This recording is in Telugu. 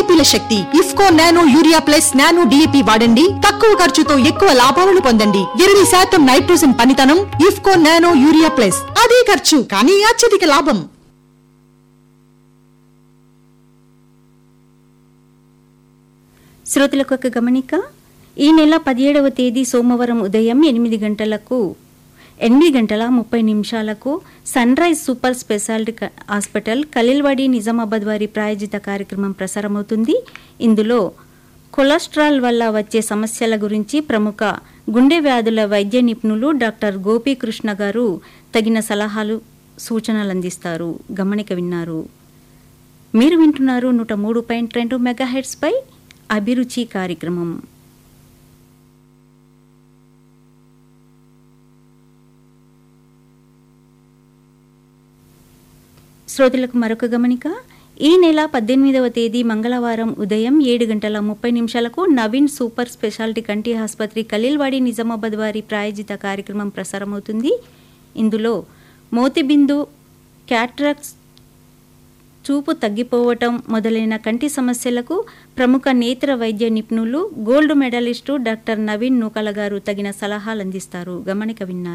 డిఏపీల శక్తి IFFCO nano urea plus nano DAP వాడండి తక్కువ ఖర్చుతో ఎక్కువ లాభాలను పొందండి ఇరవై శాతం నైట్రోజన్ పనితనం ఇఫ్కో నానో యూరియా ప్లస్ అదే ఖర్చు కానీ అత్యధిక లాభం శ్రోతలకు ఒక గమనిక ఈ నెల పదిహేడవ తేదీ సోమవారం ఉదయం ఎనిమిది గంటలకు ఎనిమిది గంటల ముప్పై నిమిషాలకు సన్ రైజ్ సూపర్ స్పెషాలిటీ క- హాస్పిటల్ ఖలీల్వాడి నిజామాబాద్ వారి ప్రాయోజిత కార్యక్రమం ప్రసారమవుతుంది ఇందులో కొలెస్ట్రాల్ వల్ల వచ్చే సమస్యల గురించి ప్రముఖ గుండె వ్యాధుల వైద్య నిపుణులు డాక్టర్ గోపీకృష్ణ గారు తగిన సలహాలు సూచనలు అందిస్తారు గమనిక విన్నారు మీరు వింటున్నారు నూట మూడు పాయింట్ రెండు మెగాహెడ్స్పై అభిరుచి కార్యక్రమం శ్రోతలకు మరొక గమనిక ఈ నెల పద్దెనిమిదవ తేదీ మంగళవారం ఉదయం ఏడు గంటల ముప్పై నిమిషాలకు నవీన్ సూపర్ స్పెషాలిటీ కంటి ఆసుపత్రి ఖలీల్వాడి నిజామాబాద్ వారి ప్రాయోజిత కార్యక్రమం ప్రసారమవుతుంది ఇందులో మోతిబిందు క్యాట్రాక్స్ చూపు తగ్గిపోవటం మొదలైన కంటి సమస్యలకు ప్రముఖ నేత్ర వైద్య నిపుణులు gold medalist doctor Naveen Nookala garu తగిన సలహాలు అందిస్తారు గమనిక విన్నారు